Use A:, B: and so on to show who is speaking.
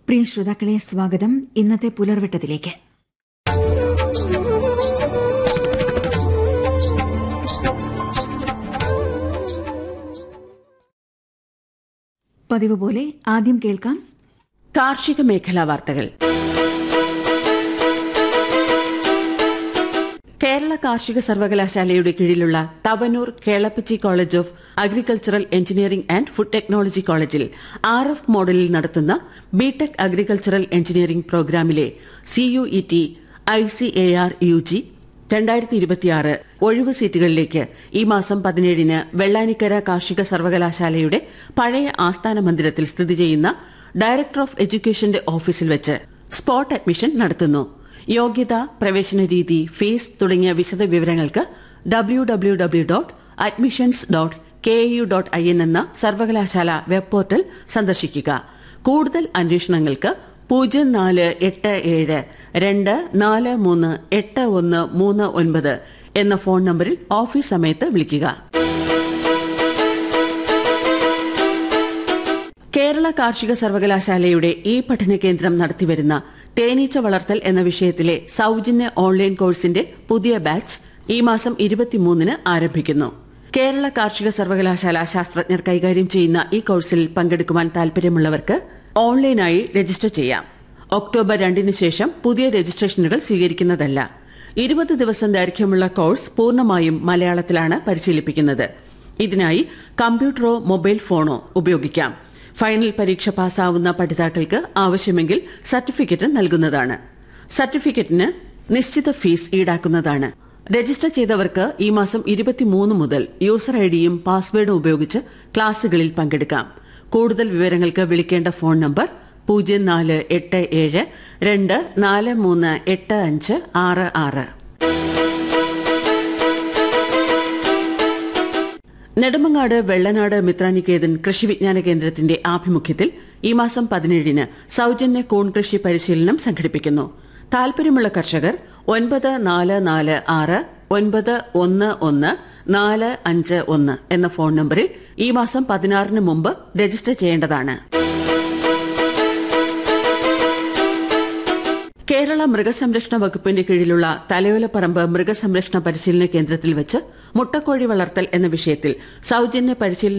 A: പ്രിയ ശ്രോതാക്കളെ സ്വാഗതം ഇന്നത്തെ പുലർവെട്ടത്തിലേക്ക് പതിവ് പോലെ ആദ്യം കേൾക്കാം
B: കാർഷിക മേഖലാ വാർത്തകൾ കേരള കാർഷിക സർവകലാശാലയുടെ കീഴിലുള്ള Tavanur Kelappaji college of agricultural engineering and food technology കോളേജിൽ ആർ എഫ് മോഡലിൽ നടത്തുന്ന ബിടെക് അഗ്രികൾച്ചറൽ എഞ്ചിനീയറിംഗ് പ്രോഗ്രാമിലെ CUET I C A R U G രണ്ടായിരത്തി ഇരുപത്തിയാറ് ഒഴിവ് സീറ്റുകളിലേക്ക് ഈ മാസം പതിനേഴിന് വെള്ളാനിക്കര കാർഷിക സർവകലാശാലയുടെ പഴയ ആസ്ഥാന മന്ദിരത്തിൽ സ്ഥിതി ചെയ്യുന്ന ഡയറക്ടർ ഓഫ് എഡ്യൂക്കേഷന്റെ ഓഫീസിൽ വെച്ച് സ്പോട്ട് അഡ്മിഷൻ നടത്തുന്നു യോഗ്യത പ്രവേശന രീതി ഫീസ് തുടങ്ങിയ വിശദ വിവരങ്ങൾക്ക് W W W dot admissions dot K U dot I N എന്ന സർവകലാശാല വെബ് പോർട്ടൽ സന്ദർശിക്കുക കൂടുതൽ അന്വേഷണങ്ങൾക്ക് പൂജ്യം നാല് എട്ട് ഏഴ് രണ്ട് നാല് മൂന്ന് എട്ട് ഒന്ന് മൂന്ന് ഒൻപത് എന്ന ഫോൺ നമ്പറിൽ ഓഫീസ് സമയത്ത് വിളിക്കുക കേരള കാർഷിക സർവകലാശാലയുടെ ഈ പഠന കേന്ദ്രം നടത്തിവരുന്ന തേനീച്ച വളർത്തൽ എന്ന വിഷയത്തിലെ സൌജന്യ ഓൺലൈൻ കോഴ്സിന്റെ പുതിയ ബാച്ച് ഈ മാസം ഇരുപത്തിമൂന്നിന് ആരംഭിക്കുന്നു കേരള കാർഷിക സർവകലാശാല ശാസ്ത്രജ്ഞർ കൈകാര്യം ചെയ്യുന്ന ഈ കോഴ്സിൽ പങ്കെടുക്കുവാൻ താൽപര്യമുള്ളവർക്ക് ഓൺലൈനായി രജിസ്റ്റർ ചെയ്യാം ഒക്ടോബർ രണ്ടിന് ശേഷം പുതിയ രജിസ്ട്രേഷനുകൾ സ്വീകരിക്കുന്നതല്ല ഇരുപത് ദിവസം ദൈർഘ്യമുള്ള കോഴ്സ് പൂർണ്ണമായും മലയാളത്തിലാണ് പരിശീലിപ്പിക്കുന്നത് ഇതിനായി കമ്പ്യൂട്ടറോ മൊബൈൽ ഫോണോ ഉപയോഗിക്കാം ഫൈനൽ പരീക്ഷ പാസ്സാവുന്ന പഠിതാക്കൾക്ക് ആവശ്യമെങ്കിൽ സർട്ടിഫിക്കറ്റ് നൽകുന്നതാണ് സർട്ടിഫിക്കറ്റിന് നിശ്ചിത ഫീസ് ഈടാക്കുന്നതാണ് രജിസ്റ്റർ ചെയ്തവർക്ക് ഈ മാസം ഇരുപത്തിമൂന്ന് മുതൽ യൂസർ ഐഡിയും പാസ്വേഡും ഉപയോഗിച്ച് ക്ലാസുകളിൽ പങ്കെടുക്കാം കൂടുതൽ വിവരങ്ങൾക്ക് വിളിക്കേണ്ട ഫോൺ നമ്പർ പൂജ്യം നാല് എട്ട് ഏഴ് രണ്ട് നാല് മൂന്ന് എട്ട് അഞ്ച് ആറ് ആറ് നെടുമങ്ങാട് വെള്ളനാട് മിത്രാനികേതൻ കൃഷി വിജ്ഞാന കേന്ദ്രത്തിന്റെ ആഭിമുഖ്യത്തിൽ ഈ മാസം പതിനേഴിന് സൌജന്യ കൂൺ കൃഷി പരിശീലനം സംഘടിപ്പിക്കുന്നു താൽപര്യമുള്ള കർഷകർ ഒൻപത് നാല് നാല് ആറ് ഒൻപത് ഒന്ന് ഒന്ന് നാല് അഞ്ച് ഒന്ന് എന്ന ഫോൺ നമ്പറിൽ ഈ മാസം പതിനാറിന് മുമ്പ് രജിസ്റ്റർ ചെയ്യേണ്ടതാണ് കേരള മൃഗസംരക്ഷണ വകുപ്പിന്റെ കീഴിലുള്ള തലയോലപ്പറമ്പ് മൃഗസംരക്ഷണ പരിശീലന കേന്ദ്രത്തിൽ വെച്ച് മുട്ടക്കോഴി വളർത്തൽ എന്ന വിഷയത്തിൽ സൌജന്യ പരിശീലന